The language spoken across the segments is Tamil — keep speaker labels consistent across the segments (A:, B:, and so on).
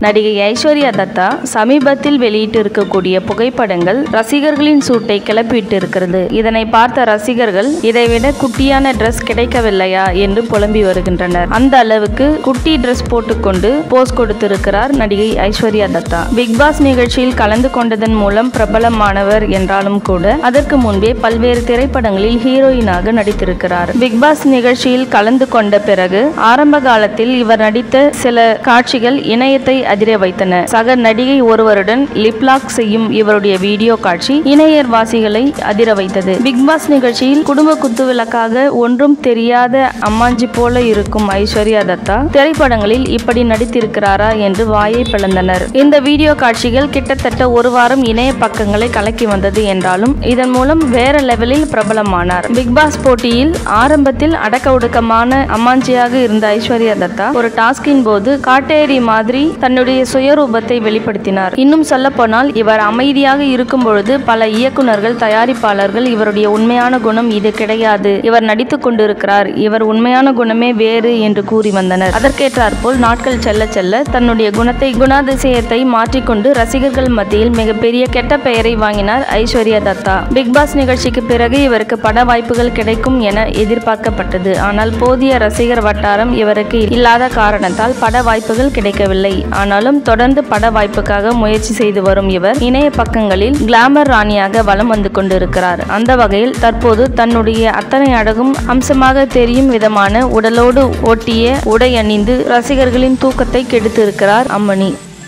A: நடிகை ஐஸ்வர்யா தத்தா சமீபத்தில் வெளியிட்டு இருக்கக்கூடிய புகைப்படங்கள் ரசிகர்களின் சூட்டை கிளப்பிட்டு இருக்கிறது இதனை பார்த்த ரசிகர்கள் இதைவிட குட்டியான ட்ரெஸ் கிடைக்கவில்லையா என்று புலம்பி வருகின்றனர் அந்த அளவுக்கு குட்டி ட்ரெஸ் போட்டுக்கொண்டு போஸ் கொடுத்திருக்கிறார் நடிகை ஐஸ்வர்யா தத்தா பிக் பாஸ் நிகழ்ச்சியில் கலந்து கொண்டதன் மூலம் பிரபலமானவர் என்றாலும் கூட அதற்கு முன்பே பல்வேறு திரைப்படங்களில் ஹீரோயினாக நடித்திருக்கிறார் பிக் பாஸ் நிகழ்ச்சியில் கலந்து கொண்ட பிறகு ஆரம்ப காலத்தில் இவர் நடித்த சில காட்சிகள் இணையத்தை அதிர வைத்தன சக நடிகை ஒருவருடன் லிப்லாக் செய்யும் இவருடைய வீடியோ காட்சி இணையர்வாசிகளை அதிர வைத்தது பிக் பாஸ் நிகழ்ச்சியில் குடும்ப குத்துவிளக்காக ஒன்றும் தெரியாத அம்மாஞ்சி போல இருக்கும் ஐஸ்வர்யா தத்தா திரைப்படங்களில் இப்படி நடித்திருக்கிறாரா என்று வாயை பிளந்தனர் இந்த வீடியோ காட்சிகள் கிட்டத்தட்ட ஒரு வாரம் இணைய பக்கங்களை கலக்கி வந்தது என்றாலும் இதன் மூலம் வேற லெவலில் பிரபலமானார் பிக் பாஸ் போட்டியில் ஆரம்பத்தில் அடக்க ஒடுக்கமான அம்மாஞ்சியாக இருந்த ஐஸ்வர்யா தத்தா ஒரு டாஸ்கின் போது காட்டேரி மாதிரி தன்னுடைய சுயரூபத்தை வெளிப்படுத்தினார் இன்னும் சொல்ல போனால் இவர் அமைதியாக இருக்கும் பொழுது பல இயக்குனர்கள் தயாரிப்பாளர்கள் இவருடைய உண்மையான குணம் இது கிடையாது இவர் நடித்துக் கொண்டிருக்கிறார் இவர் உண்மையான குணமே வேறு என்று கூறி வந்தனர் அதற்கேற்றாற்போல் நாட்கள் செல்ல செல்ல தன்னுடைய குணத்தை குணாதிசயத்தை மாற்றிக்கொண்டு ரசிகர்கள் மத்தியில் மிகப்பெரிய கெட்ட பெயரை வாங்கினார் ஐஸ்வர்யா தத்தா பிக் பாஸ் நிகழ்ச்சிக்கு பிறகு இவருக்கு பட வாய்ப்புகள் கிடைக்கும் என எதிர்பார்க்கப்பட்டது ஆனால் போதிய ரசிகர் வட்டாரம் இவருக்கு இல்லாத காரணத்தால் பட வாய்ப்புகள் கிடைக்கவில்லை ஆனாலும் தொடர்ந்து பட வாய்ப்புக்காக முயற்சி செய்து வரும் இவர் இணைய பக்கங்களில் கிளாமர் ராணியாக வலம் வந்து கொண்டிருக்கிறார் அந்த வகையில் தற்போது தன்னுடைய அத்தனை அழகும் அம்சமாக தெரியும் விதமான உடலோடு ஒட்டிய உடை அணிந்து ரசிகர்களின் தூக்கத்தை கெடுத்திருக்கிறார் அம்மணி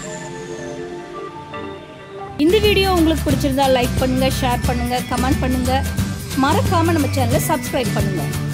B: இந்த வீடியோ உங்களுக்கு பிடிச்சிருந்தா லைக் பண்ணுங்க ஷேர் பண்ணுங்க கமெண்ட் பண்ணுங்க மறக்காம நம்ம சேனலை சப்ஸ்கிரைப் பண்ணுங்க